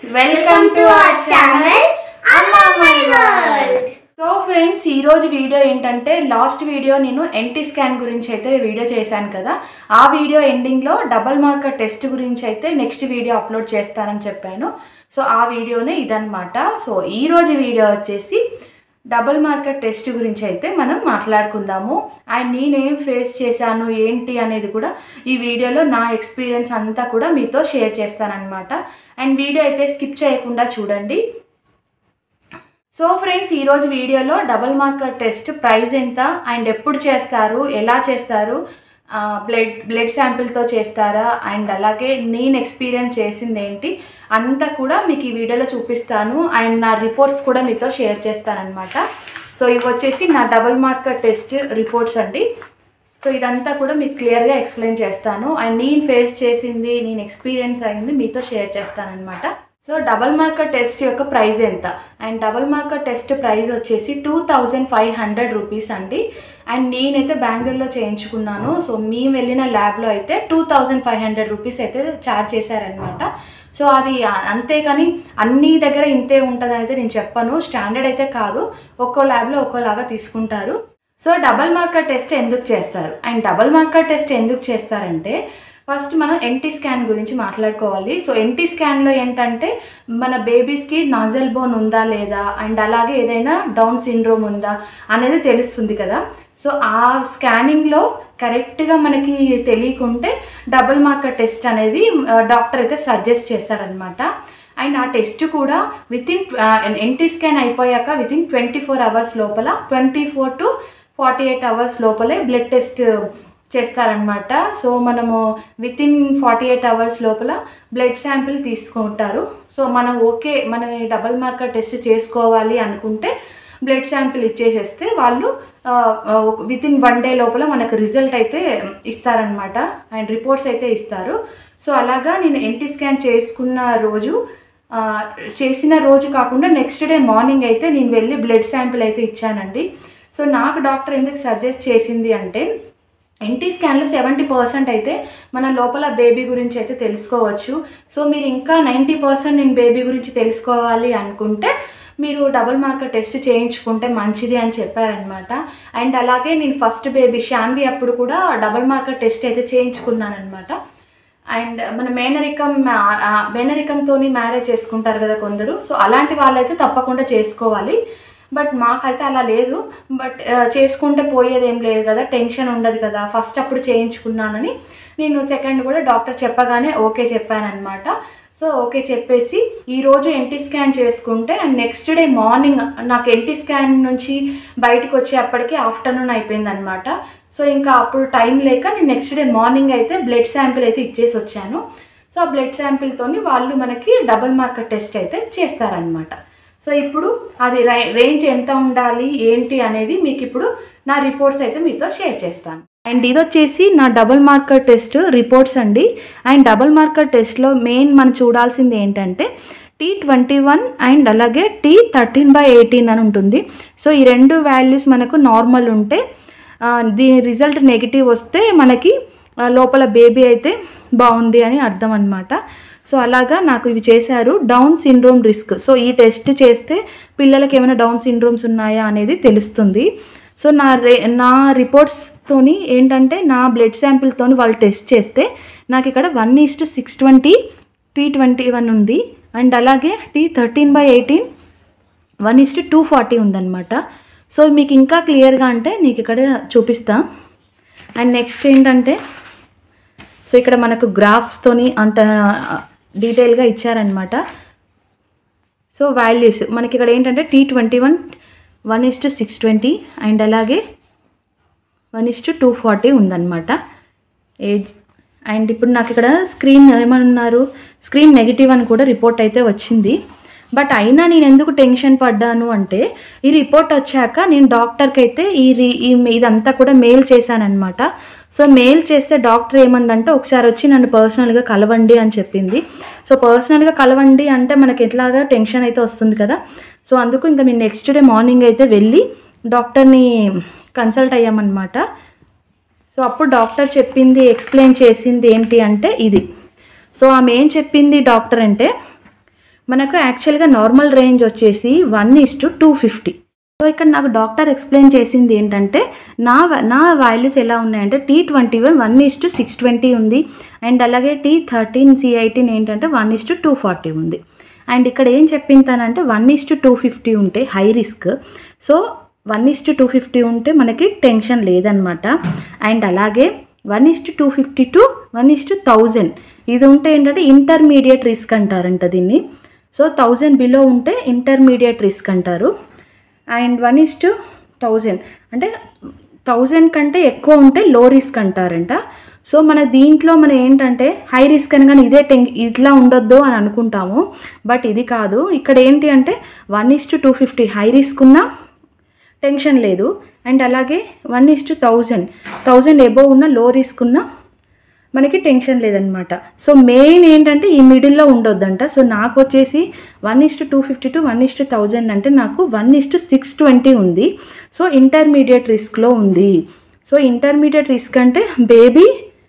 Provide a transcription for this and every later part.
Welcome to our channel అమ్మమ్మై world so friends ఈరోజు video ఏంటంటే లాస్ట్ వీడియో నేను ఎన్టీ స్కాన్ గురించి అయితే వీడియో చేశాను కదా ఆ వీడియో ఎండింగ్లో డబల్ మార్కర్ టెస్ట్ గురించి అయితే నెక్స్ట్ వీడియో అప్లోడ్ చేస్తానని చెప్పాను సో ఆ వీడియోనే ఇదనమాట సో ఈరోజు వీడియో వచ్చేసి డబుల్ మార్కర్ టెస్ట్ గురించి అయితే మనం మాట్లాడుకుందాము అండ్ నేనేం ఫేస్ చేశాను ఏంటి అనేది కూడా ఈ వీడియోలో నా ఎక్స్పీరియన్స్ అంతా కూడా మీతో షేర్ చేస్తానన్నమాట అండ్ వీడియో అయితే స్కిప్ చేయకుండా చూడండి సో ఫ్రెండ్స్ ఈరోజు వీడియోలో డబుల్ మార్కర్ టెస్ట్ ప్రైస్ ఎంత అండ్ ఎప్పుడు చేస్తారు ఎలా చేస్తారు బ్లడ్ బ్లడ్ శాంపిల్తో చేస్తారా అండ్ అలాగే నేను ఎక్స్పీరియన్స్ చేసింది ఏంటి అంతా కూడా మీకు ఈ వీడియోలో చూపిస్తాను అండ్ నా రిపోర్ట్స్ కూడా మీతో షేర్ చేస్తానన్నమాట సో ఇవి వచ్చేసి నా డబుల్ మార్కర్ టెస్ట్ రిపోర్ట్స్ అండి సో ఇదంతా కూడా మీకు క్లియర్గా ఎక్స్ప్లెయిన్ చేస్తాను అండ్ నేను ఫేస్ చేసింది నేను ఎక్స్పీరియన్స్ అయింది మీతో షేర్ చేస్తానన్నమాట సో డబల్ మార్కర్ టెస్ట్ యొక్క ప్రైస్ ఎంత and double marker test price వచ్చేసి two thousand five hundred rupees అండి అండ్ నేనైతే బెంగళూరులో చేయించుకున్నాను సో మేము వెళ్ళిన ల్యాబ్లో అయితే two thousand five hundred rupees అయితే ఛార్జ్ చేశారనమాట సో అది అ- అంతేకాని అన్ని దగ్గర ఇంతే ఉంటుందని అయితే నేను చెప్పను స్టాండర్డ్ అయితే కాదు ఒక్కో ల్యాబ్లో ఒక్కోలాగా తీసుకుంటారు సో డబల్ మార్కర్ టెస్ట్ ఎందుకు చేస్తారు అండ్ డబల్ మార్కర్ టెస్ట్ ఎందుకు చేస్తారంటే ఫస్ట్ మనం ఎన్టీ స్కాన్ గురించి మాట్లాడుకోవాలి సో ఎన్టీ స్కాన్లో ఏంటంటే మన బేబీస్కి నాజల్ బోన్ ఉందా లేదా అండ్ అలాగే ఏదైనా డౌన్ సిండ్రోమ్ ఉందా అనేది తెలుస్తుంది కదా సో ఆ స్కానింగ్లో కరెక్ట్గా మనకి తెలియకుంటే డబుల్ మార్కర్ టెస్ట్ అనేది డాక్టర్ అయితే సజెస్ట్ చేస్తారనమాట అండ్ ఆ టెస్ట్ కూడా విత్ ఇన్ ఎన్టీ స్కాన్ అయిపోయాక within twenty four hours లోపల twenty four to forty eight hours లోపలే బ్లడ్ టెస్ట్ చేస్తారనమాట సో మనము within forty eight hours లోపల బ్లడ్ శాంపిల్ తీసుకుంటారు సో మనం ఓకే మనం ఈ డబల్ మార్కర్ టెస్ట్ చేసుకోవాలి అనుకుంటే బ్లడ్ శాంపిల్ ఇచ్చేసేస్తే వాళ్ళు విత్ ఇన్ వన్ డే లోపల మనకు రిజల్ట్ అయితే ఇస్తారనమాట అండ్ రిపోర్ట్స్ అయితే ఇస్తారు సో అలాగా నేను ఎన్టీ స్కాన్ చేసుకున్న రోజు ఆ, చేసిన రోజు కాకుండా నెక్స్ట్ డే మార్నింగ్ అయితే నేను వెళ్ళి బ్లడ్ శాంపిల్ అయితే ఇచ్చానండి సో నాకు డాక్టర్ ఎందుకు సజెస్ట్ చేసింది అంటే ఎన్టీ స్కాన్లో సెవెంటీ పర్సెంట్ అయితే మన లోపల బేబీ గురించి అయితే తెలుసుకోవచ్చు సో మీరు ఇంకా నైంటీ పర్సెంట్ నేను బేబీ గురించి తెలుసుకోవాలి అనుకుంటే మీరు డబుల్ మార్కర్ టెస్ట్ చేయించుకుంటే మంచిది అని చెప్పారనమాట అండ్ అలాగే నేను ఫస్ట్ బేబీ షాన్వి అప్పుడు కూడా డబుల్ మార్కర్ టెస్ట్ అయితే చేయించుకున్నాను అనమాట అండ్ మన మేనరికం మేనరికంతో మ్యారేజ్ చేసుకుంటారు కదా కొందరు సో అలాంటి వాళ్ళైతే తప్పకుండా చేసుకోవాలి బట్ మాకైతే అలా లేదు బట్ ఆ, చేసుకుంటే పోయేది ఏం లేదు కదా టెన్షన్ ఉండదు కదా ఫస్ట్ అప్పుడు చేయించుకున్నానని నేను సెకండ్ కూడా డాక్టర్ చెప్పగానే ఓకే చెప్పానమాట సో ఓకే చెప్పేసి ఈరోజు ఎన్టీ స్కాన్ చేసుకుంటే అండ్ నెక్స్ట్ డే మార్నింగ్ నాకు ఎన్టీ స్కాన్ నుంచి బయటకు వచ్చేప్పటికి ఆఫ్టర్నూన్ అయిపోయిందనమాట సో ఇంకా అప్పుడు టైం లేక నేను నెక్స్ట్ డే మార్నింగ్ అయితే బ్లడ్ శాంపిల్ అయితే ఇచ్చేసి వచ్చాను సో ఆ బ్లడ్ శాంపిల్తోని వాళ్ళు మనకి డబుల్ మార్కర్ టెస్ట్ అయితే చేస్తారనమాట సో ఇప్పుడు అది రై రేంజ్ ఎంత ఉండాలి ఏంటి అనేది మీకు ఇప్పుడు నా రిపోర్ట్స్ అయితే మీతో షేర్ చేస్తాను అండ్ ఇది వచ్చేసి నా డబుల్ మార్కర్ టెస్ట్ రిపోర్ట్స్ అండి అండ్ డబుల్ మార్కర్ టెస్ట్లో మెయిన్ మనం చూడాల్సింది ఏంటంటే టీ ట్వంటీ వన్ అండ్ అలాగే టీ థర్టీన్ బై ఎయిటీన్ అని ఉంటుంది సో ఈ రెండు వాల్యూస్ మనకు నార్మల్ ఉంటే ఆ, దీని రిజల్ట్ నెగిటివ్ వస్తే మనకి ఆ, లోపల బేబీ అయితే బాగుంది అని అర్థం అనమాట సో అలాగా నాకు ఇవి చేశారు డౌన్ సిండ్రోమ్ రిస్క్ సో ఈ టెస్ట్ చేస్తే పిల్లలకి ఏమైనా డౌన్ సిండ్రోమ్స్ ఉన్నాయా అనేది తెలుస్తుంది సో నా రే నా రిపోర్ట్స్తోని ఏంటంటే నా బ్లడ్ శాంపిల్తోని వాళ్ళు టెస్ట్ చేస్తే నాకు ఇక్కడ one is to six twenty T twenty one ఉంది అండ్ అలాగే T thirteen by eighteen one is to two forty ఉందన్నమాట సో మీకు ఇంకా క్లియర్గా అంటే నీకు ఇక్కడ చూపిస్తా అండ్ నెక్స్ట్ ఏంటంటే సో ఇక్కడ మనకు గ్రాఫ్స్తోని అంత డీటెయిల్గా ఇచ్చారనమాట సో వాల్యూస్ మనకి ఇక్కడ ఏంటంటే T twenty one one is to six twenty and అలాగే one is to two forty ఉందన్నమాట ఏజ్ అండ్ ఇప్పుడు నాకు ఇక్కడ స్క్రీన్ ఏమన్నారు స్క్రీన్ నెగిటివ్ అని కూడా రిపోర్ట్ అయితే వచ్చింది బట్ అయినా నేను ఎందుకు టెన్షన్ పడ్డాను అంటే ఈ రిపోర్ట్ వచ్చాక నేను డాక్టర్కి అయితే ఈ రి- ఈ ఇదంతా కూడా మెయిల్ చేశానన్నమాట సో మెయిల్ చేస్తే డాక్టర్ ఏమందంటే ఒకసారి వచ్చి నన్ను పర్సనల్గా కలవండి అని చెప్పింది సో పర్సనల్గా కలవండి అంటే మనకి ఎట్లాగా టెన్షన్ అయితే వస్తుంది కదా సో అందుకు ఇంకా మేము నెక్స్ట్ డే మార్నింగ్ అయితే వెళ్ళి డాక్టర్ని కన్సల్ట్ అయ్యామన్నమాట సో అప్పుడు డాక్టర్ చెప్పింది ఎక్స్ప్లెయిన్ చేసింది ఏంటి అంటే ఇది సో ఆమె ఏం చెప్పింది డాక్టర్ అంటే మనకు యాక్చువల్గా నార్మల్ రేంజ్ వచ్చేసి one is to two fifty so ఇక్కడ నాకు డాక్టర్ ఎక్స్ప్లెయిన్ చేసింది ఏంటంటే నా వ- నా వాల్యూస్ ఎలా ఉన్నాయంటే T twenty one one is to six twenty ఉంది అండ్ అలాగే టీ థర్టీన్ సి ఎయిటీన్ ఏంటంటే one is to two forty ఉంది అండ్ ఇక్కడ ఏం చెప్పింతానంటే one is to two fifty ఉంటే high risk so one is to two fifty ఉంటే మనకి టెన్షన్ లేదనమాట అండ్ అలాగే one is to two fifty to one is to thousand ఇది ఉంటే ఏంటంటే ఇంటర్మీడియట్ రిస్క్ అంటారంట దీన్ని సో థౌజండ్ బిలో ఉంటే ఇంటర్మీడియట్ రిస్క్ అంటారు and one is to thousand అంటే థౌజండ్ కంటే ఎక్కువ ఉంటే లో రిస్క్ అంటారంట సో మన దీంట్లో మనం ఏంటంటే హై రిస్క్ అనగానే ఇదే టెన్ ఇట్లా ఉండొద్దు అని అనుకుంటాము బట్ ఇది కాదు ఇక్కడ ఏంటి అంటే one is to two fifty high risk ఉన్నా టెన్షన్ లేదు అండ్ అలాగే one is to thousand thousand above ఉన్న లో రిస్క్ ఉన్న మనకి టెన్షన్ లేదనమాట సో మెయిన్ ఏంటంటే ఈ మిడిల్లో ఉండొద్దంట సో నాకు వచ్చేసి one is to two fifty to one is to thousand అంటే నాకు one is to six twenty ఉంది సో ఇంటర్మీడియట్ రిస్క్లో ఉంది సో ఇంటర్మీడియట్ రిస్క్ అంటే బేబీ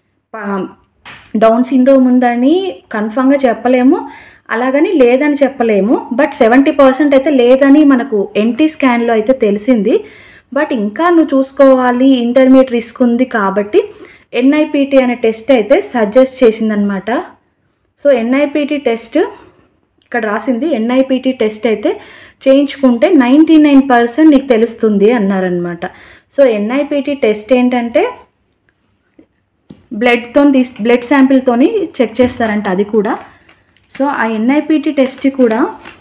డౌన్ సిండ్రోమ్ ఉందని కన్ఫామ్గా చెప్పలేము అలాగని లేదని చెప్పలేము బట్ సెవెంటీ పర్సెంట్ అయితే లేదని మనకు ఎన్టీ స్కాన్లో అయితే తెలిసింది బట్ ఇంకా నువ్వు చూసుకోవాలి ఇంటర్మీడియట్ రిస్క్ ఉంది కాబట్టి ఎన్ఐపిటి అనే టెస్ట్ అయితే సజెస్ట్ చేసిందనమాట సో ఎన్ఐపిటి టెస్ట్ ఇక్కడ రాసింది ఎన్ఐపిటి టెస్ట్ అయితే చేయించుకుంటే నైంటీ నైన్ పర్సెంట్ నీకు తెలుస్తుంది అన్నారనమాట సో ఎన్ఐపిటి టెస్ట్ ఏంటంటే బ్లడ్తో తీస్ బ్లడ్ శాంపిల్తోని చెక్ చేస్తారంట అది కూడా సో ఆ ఎన్ఐపిటి టెస్ట్ కూడా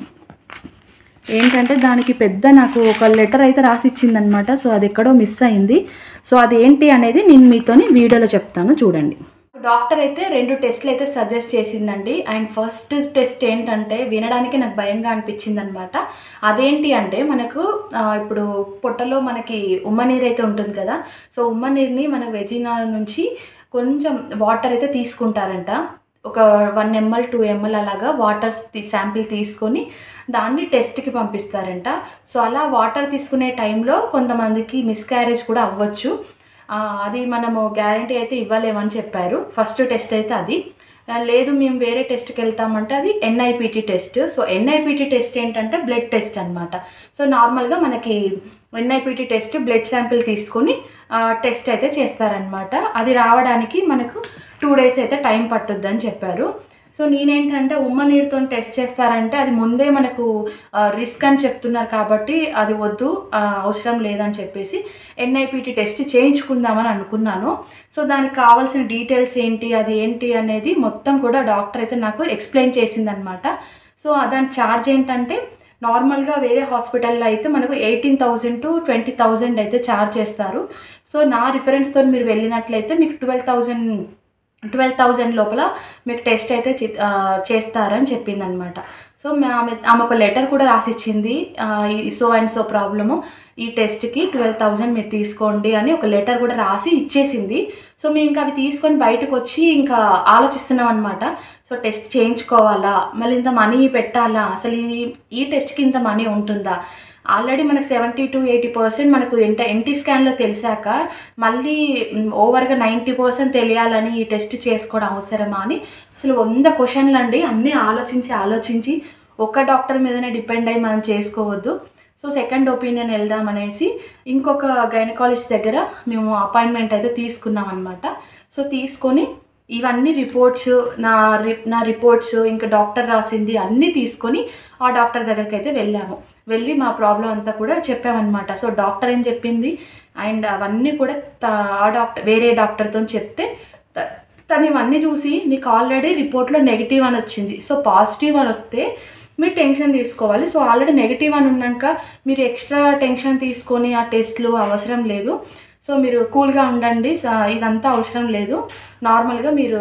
ఏంటంటే దానికి పెద్ద నాకు ఒక లెటర్ అయితే రాసి ఇచ్చిందనమాట సో అది ఎక్కడో మిస్ అయింది సో అది ఏంటి అనేది నేను మీతోని వీడియోలో చెప్తాను చూడండి డాక్టర్ అయితే రెండు టెస్ట్లు అయితే సజెస్ట్ చేసిందండి అండ్ ఫస్ట్ టెస్ట్ ఏంటంటే వినడానికి నాకు భయంగా అనిపించింది అనమాట అదేంటి అంటే మనకు ఆ, ఇప్పుడు పొట్టలో మనకి ఉమ్మ నీరు అయితే ఉంటుంది కదా సో ఉమ్మ నీరుని మన వెజినా నుంచి కొంచెం వాటర్ అయితే తీసుకుంటారంట ఒక వన్ ఎంఎల్ టూ ఎంఎల్ అలాగా వాటర్ శాంపిల్ తీసుకొని దాన్ని టెస్ట్కి పంపిస్తారంట సో అలా వాటర్ తీసుకునే టైంలో కొంతమందికి మిస్క్యారేజ్ కూడా అవ్వచ్చు ఆ, అది మనము గ్యారంటీ అయితే ఇవ్వలేమని చెప్పారు ఫస్ట్ టెస్ట్ అయితే అది ఆ, లేదు మేము వేరే టెస్ట్కి వెళ్తామంటే అది NIPT test so NIPT test ఏంటంటే బ్లడ్ టెస్ట్ అనమాట సో నార్మల్గా మనకి ఎన్ఐపిటి టెస్ట్ బ్లడ్ శాంపిల్ తీసుకొని టెస్ట్ అయితే చేస్తారనమాట అది రావడానికి మనకు టూ డేస్ అయితే టైం పట్టుద్దని చెప్పారు సో నేనేంటంటే ఉమ్మ నీరుతో టెస్ట్ చేస్తారంటే అది ముందే మనకు రిస్క్ అని చెప్తున్నారు కాబట్టి అది వద్దు ఆ, అవసరం లేదని చెప్పేసి ఎన్ఐపిటి టెస్ట్ చేయించుకుందామని అనుకున్నాను సో దానికి కావాల్సిన డీటెయిల్స్ ఏంటి అది ఏంటి అనేది మొత్తం కూడా డాక్టర్ అయితే నాకు ఎక్స్ప్లెయిన్ చేసిందనమాట సో దాని ఛార్జ్ ఏంటంటే నార్మల్గా వేరే హాస్పిటల్లో అయితే మనకు eighteen thousand to twenty thousand అయితే ఛార్జ్ చేస్తారు సో నా రిఫరెన్స్తో మీరు వెళ్ళినట్లయితే మీకు ట్వెల్వ్ థౌజండ్ ట్వెల్వ్ థౌజండ్ లోపల మీకు టెస్ట్ అయితే చి- ఆ, చేస్తారని చెప్పిందనమాట సో మే- ఆమె ఆమె ఒక లెటర్ కూడా రాసిచ్చింది ఆ, ఈ సో అండ్ సో ప్రాబ్లము ఈ టెస్ట్కి ట్వెల్వ్ థౌజండ్ మీరు తీసుకోండి అని ఒక లెటర్ కూడా రాసి ఇచ్చేసింది సో మేము ఇంకా అవి తీసుకొని బయటకు వచ్చి ఇంకా ఆలోచిస్తున్నాం అనమాట సో టెస్ట్ చేయించుకోవాలా మళ్ళీ ఇంత మనీ పెట్టాలా అసలు ఈ ఈ టెస్ట్కి ఇంత మనీ ఉంటుందా ఆల్రెడీ మనకు సెవెంటీ టు ఎయిటీ పర్సెంట్ మనకు ఎంత ఎన్టీ స్కాన్లో తెలిసాక మళ్ళీ మ్, ఓవర్గా నైంటీ పర్సెంట్ తెలియాలని ఈ టెస్ట్ చేసుకోవడం అవసరమా అని అసలు వంద క్వశ్చన్లు అండి అన్నీ ఆలోచించి ఆలోచించి ఒక్క డాక్టర్ మీదనే డిపెండ్ అయ్యి మనం చేసుకోవద్దు సో సెకండ్ ఒపీనియన్ వెళ్దాం అనేసి ఇంకొక గైనకాలజిస్ట్ దగ్గర మేము అపాయింట్మెంట్ అయితే తీసుకున్నాం అనమాట సో తీసుకొని ఇవన్నీ రిపోర్ట్స్ నా రి నా రిపోర్ట్స్ ఇంకా డాక్టర్ రాసింది అన్నీ తీసుకొని ఆ డాక్టర్ దగ్గరికి అయితే వెళ్ళాము వెళ్ళి మా ప్రాబ్లం అంతా కూడా చెప్పామన్నమాట సో డాక్టర్ ఏం చెప్పింది అండ్ అవన్నీ కూడా త- ఆ డాక్టర్ వేరే డాక్టర్తో చెప్తే త- తను ఇవన్నీ చూసి నీకు ఆల్రెడీ రిపోర్ట్లో నెగిటివ్ అని వచ్చింది సో పాజిటివ్ అని వస్తే మీరు టెన్షన్ తీసుకోవాలి సో ఆల్రెడీ నెగిటివ్ అని ఉన్నాక మీరు ఎక్స్ట్రా టెన్షన్ తీసుకొని ఆ టెస్ట్లు అవసరం లేదు సో మీరు కూల్గా ఉండండి స- ఇదంతా అవసరం లేదు నార్మల్గా మీరు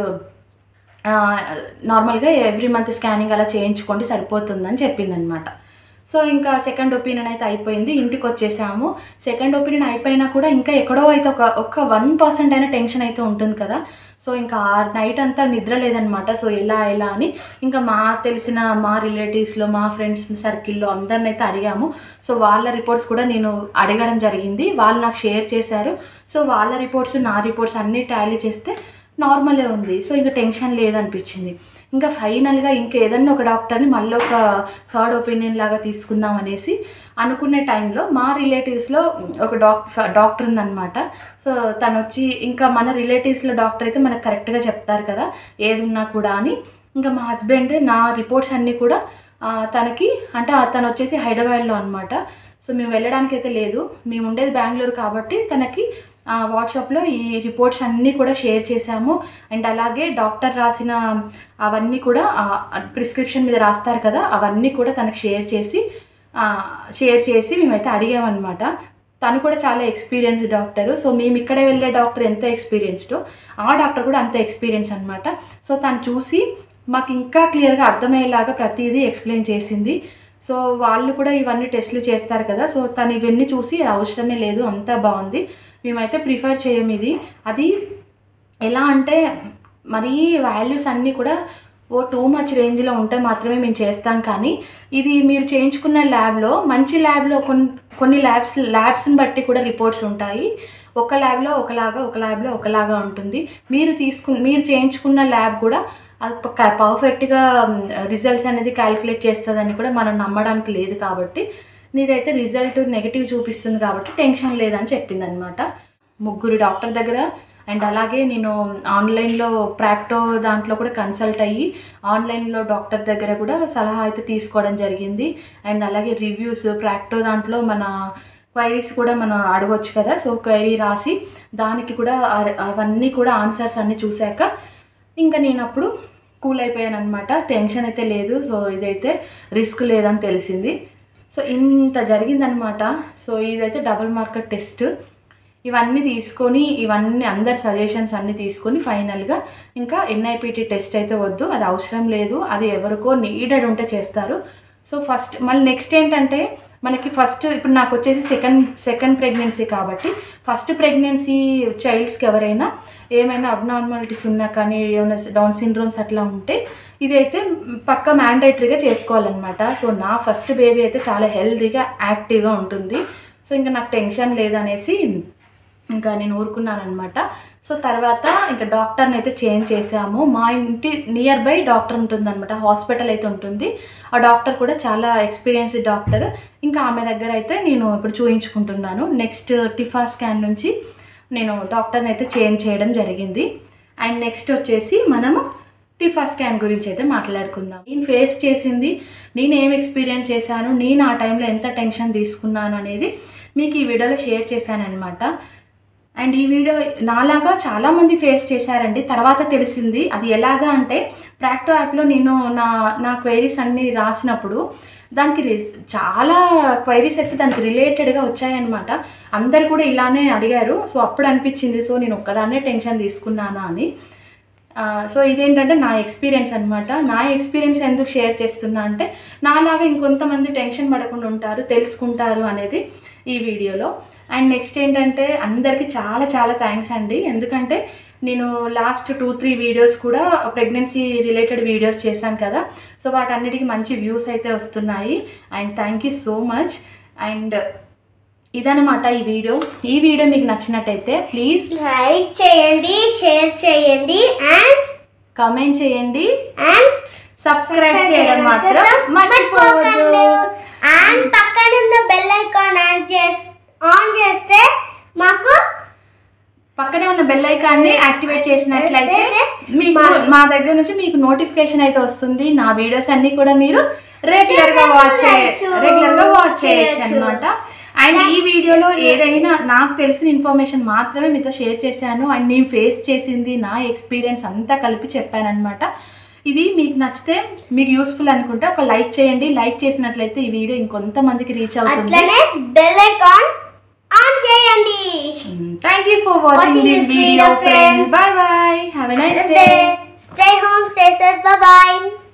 ఆ, నార్మల్గా ఎవ్రీ మంత్ స్కానింగ్ అలా చేయించుకోండి సరిపోతుందని చెప్పిందనమాట సో ఇంకా సెకండ్ ఒపీనియన్ అయితే అయిపోయింది ఇంటికి వచ్చేసాము సెకండ్ ఒపీనియన్ అయిపోయినా కూడా ఇంకా ఎక్కడో అయితే ఒక ఒక వన్ పర్సెంట్ అయినా టెన్షన్ అయితే ఉంటుంది కదా సో ఇంకా ఆ నైట్ అంతా నిద్ర లేదనమాట సో ఎలా ఎలా అని ఇంకా మా తెలిసిన మా రిలేటివ్స్లో మా ఫ్రెండ్స్ సర్కిల్లో అందరిని అయితే అడిగాము సో వాళ్ళ రిపోర్ట్స్ కూడా నేను అడగడం జరిగింది వాళ్ళు నాకు షేర్ చేశారు సో వాళ్ళ రిపోర్ట్స్ నా రిపోర్ట్స్ అన్నీ టాలీ చేస్తే నార్మలే ఉంది సో ఇంకా టెన్షన్ లేదనిపించింది ఇంకా ఫైనల్గా ఇంకా ఏదన్నా ఒక డాక్టర్ని మళ్ళీ ఒక థర్డ్ ఒపీనియన్ లాగా తీసుకుందాం అనేసి అనుకునే టైంలో మా రిలేటివ్స్లో ఒక డాక్టర్ డాక్టర్ ఉందన్నమాట సో తను వచ్చి ఇంకా మన రిలేటివ్స్లో డాక్టర్ అయితే మనకు కరెక్ట్గా చెప్తారు కదా ఏది ఉన్నా కూడా అని ఇంకా మా హస్బెండ్ నా రిపోర్ట్స్ అన్నీ కూడా ఆ, తనకి అంటే ఆ తను వచ్చేసి హైదరాబాద్లో అనమాట సో మేము వెళ్ళడానికి అయితే లేదు మేము ఉండేది బెంగళూరు కాబట్టి తనకి ఆ, వాట్సాప్లో ఈ రిపోర్ట్స్ అన్నీ కూడా షేర్ చేశాము అండ్ అలాగే డాక్టర్ రాసిన అవన్నీ కూడా ప్రిస్క్రిప్షన్ మీద రాస్తారు కదా అవన్నీ కూడా తనకు షేర్ చేసి ఆ, షేర్ చేసి మేమైతే అడిగామన్నమాట తను కూడా చాలా ఎక్స్పీరియన్స్ డాక్టర్ సో మేము ఇక్కడే వెళ్ళే డాక్టర్ ఎంత ఎక్స్పీరియన్స్డో ఆ డాక్టర్ కూడా అంత ఎక్స్పీరియన్స్ అనమాట సో తను చూసి మాకు ఇంకా క్లియర్గా అర్థమయ్యేలాగా ప్రతిదీ ఎక్స్ప్లెయిన్ చేసింది సో వాళ్ళు కూడా ఇవన్నీ టెస్ట్లు చేస్తారు కదా సో తను ఇవన్నీ చూసి అవసరమే లేదు అంతా బాగుంది మేమైతే ప్రిఫర్ చేయం ఇది అది ఎలా అంటే మరీ వాల్యూస్ అన్నీ కూడా ఓ టూ మచ్ రేంజ్లో ఉంటే మాత్రమే మేము చేస్తాం కానీ ఇది మీరు చేయించుకున్న ల్యాబ్లో మంచి ల్యాబ్లో కొన్ని కొన్ని ల్యాబ్స్ ల్యాబ్స్ని బట్టి కూడా రిపోర్ట్స్ ఉంటాయి ఒక ల్యాబ్లో ఒకలాగా ఒక ల్యాబ్లో ఒకలాగా ఉంటుంది మీరు తీసుకు మీరు చేయించుకున్న ల్యాబ్ కూడా అది పక్క- పర్ఫెక్ట్గా రిజల్ట్స్ అనేది క్యాలిక్యులేట్ చేస్తుందని కూడా మనం నమ్మడానికి లేదు కాబట్టి నీదైతే రిజల్ట్ నెగిటివ్ చూపిస్తుంది కాబట్టి టెన్షన్ లేదని చెప్పింది అనమాట ముగ్గురు డాక్టర్ దగ్గర అండ్ అలాగే నేను ఆన్లైన్లో ప్రాక్టో దాంట్లో కూడా కన్సల్ట్ అయ్యి ఆన్లైన్లో డాక్టర్ దగ్గర కూడా సలహా అయితే తీసుకోవడం జరిగింది అండ్ అలాగే రివ్యూస్ ప్రాక్టో దాంట్లో మన క్వైరీస్ కూడా మనం అడగొచ్చు కదా సో క్వైరీ రాసి దానికి కూడా ఆ- అవన్నీ కూడా ఆన్సర్స్ అన్నీ చూశాక ఇంకా నేను అప్పుడు కూల్ అయిపోయాను అనమాట టెన్షన్ అయితే లేదు సో ఇదైతే రిస్క్ లేదని తెలిసింది సో ఇంత జరిగిందనమాట సో ఇదైతే డబుల్ మార్కెట్ టెస్ట్ ఇవన్నీ తీసుకొని ఇవన్నీ అందరి సజెషన్స్ అన్నీ తీసుకొని ఫైనల్గా ఇంకా ఎన్ఐపిటి టెస్ట్ అయితే వద్దు అది అవసరం లేదు అది ఎవరికో నీడెడ్ ఉంటే చేస్తారు సో ఫస్ట్ మళ్ళీ నెక్స్ట్ ఏంటంటే మనకి ఫస్ట్ ఇప్పుడు నాకు వచ్చేసి సెకండ్ సెకండ్ ప్రెగ్నెన్సీ కాబట్టి ఫస్ట్ ప్రెగ్నెన్సీ చైల్డ్స్కి ఎవరైనా ఏమైనా అబ్నార్మాలిటీస్ ఉన్నా కానీ ఏమైనా డౌన్ సిండ్రోమ్స్ అట్లా ఉంటే ఇదైతే పక్క మ్యాండేటరీగా చేసుకోవాలన్నమాట సో నా ఫస్ట్ బేబీ అయితే చాలా హెల్తీగా యాక్టివ్గా ఉంటుంది సో ఇంకా నాకు టెన్షన్ లేదనేసి ఇంకా నేను ఊరుకున్నాను అనమాట సో తర్వాత ఇంకా డాక్టర్ని అయితే చేంజ్ చేసాము మా ఇంటి నియర్ బై డాక్టర్ ఉంటుందన్నమాట హాస్పిటల్ అయితే ఉంటుంది ఆ డాక్టర్ కూడా చాలా ఎక్స్పీరియన్స్డ్ డాక్టర్ ఇంకా ఆమె దగ్గర అయితే నేను ఇప్పుడు చూయించుకుంటున్నాను నెక్స్ట్ టిఫా స్కాన్ నుంచి నేను డాక్టర్ని అయితే చేంజ్ చేయడం జరిగింది అండ్ నెక్స్ట్ వచ్చేసి మనము టిఫా స్కాన్ గురించి అయితే మాట్లాడుకుందాం నేను ఫేస్ చేసింది నేను ఏం ఎక్స్పీరియన్స్ చేశాను నేను ఆ టైంలో ఎంత టెన్షన్ తీసుకున్నాను అనేది మీకు ఈ వీడియోలో షేర్ చేశాను అనమాట అండ్ ఈ వీడియో నాలాగా చాలామంది ఫేస్ చేశారండి తర్వాత తెలిసింది అది ఎలాగా అంటే ప్రాక్టో యాప్లో నేను నా నా క్వైరీస్ అన్నీ రాసినప్పుడు దానికి రి- చాలా క్వైరీస్ అయితే దానికి రిలేటెడ్గా వచ్చాయన్నమాట అందరు కూడా ఇలానే అడిగారు సో అప్పుడు అనిపించింది సో నేను ఒక్కదాన్నే టెన్షన్ తీసుకున్నానా అని ఆ, సో ఇదేంటంటే నా ఎక్స్పీరియన్స్ అనమాట నా ఎక్స్పీరియన్స్ ఎందుకు షేర్ చేస్తున్నా అంటే నాలాగా ఇంకొంతమంది టెన్షన్ పడకుండా ఉంటారు తెలుసుకుంటారు అనేది ఈ వీడియోలో అండ్ నెక్స్ట్ ఏంటంటే అందరికీ చాలా చాలా థ్యాంక్స్ అండి ఎందుకంటే నేను లాస్ట్ టూ త్రీ వీడియోస్ కూడా ప్రెగ్నెన్సీ రిలేటెడ్ వీడియోస్ చేశాను కదా సో వాటన్నిటికీ మంచి వ్యూస్ అయితే వస్తున్నాయి and thank you so much and ఇదనమాట ఈ వీడియో ఈ వీడియో మీకు నచ్చినట్టయితే ప్లీజ్ లైక్ చేయండి షేర్ చేయండి అండ్ కామెంట్ చేయండి అండ్ సబ్స్క్రైబ్ చేయడం మాత్రం మర్చిపోవద్దు అండ్ పక్కన ఉన్న బెల్ ఐకాన్ ఆన్ చేస్ ఆన్ చేస్తే మాకు పక్కనే ఉన్న బెల్ ఐకాన్ని యాక్టివేట్ చేసినట్లయితే మీకు మా- మా దగ్గర నుంచి మీకు నోటిఫికేషన్ అయితే వస్తుంది నా వీడియోస్ అన్ని కూడా మీరు రెగ్యులర్ గా వాచ్ చూడొచ్చు. రెగ్యులర్ గా వాచ్ చేయొచ్చు చేయొచ్చు. అనమాట అండ్ ఈ వీడియోలో ఏదైనా నాకు తెలిసిన ఇన్ఫర్మేషన్ మాత్రమే మీతో షేర్ చేశాను అండ్ నేను ఫేస్ చేసింది నా ఎక్స్పీరియన్స్ అంతా కలిపి చెప్పానన్నమాట ఇది మీకు నచ్చితే మీకు యూస్ఫుల్ అనుకుంటే ఒక లైక్ చేయండి లైక్ చేసినట్లయితే ఈ వీడియో ఇంకొంతమందికి రీచ్ అవుతుంది అట్లనే బెల్ ఐకాన్ ఆన్ చేయండి Thank you for watching, Watching this this video, video, friends. friends. Bye bye. Have a nice Stay, day. stay home, stay safe. Bye bye.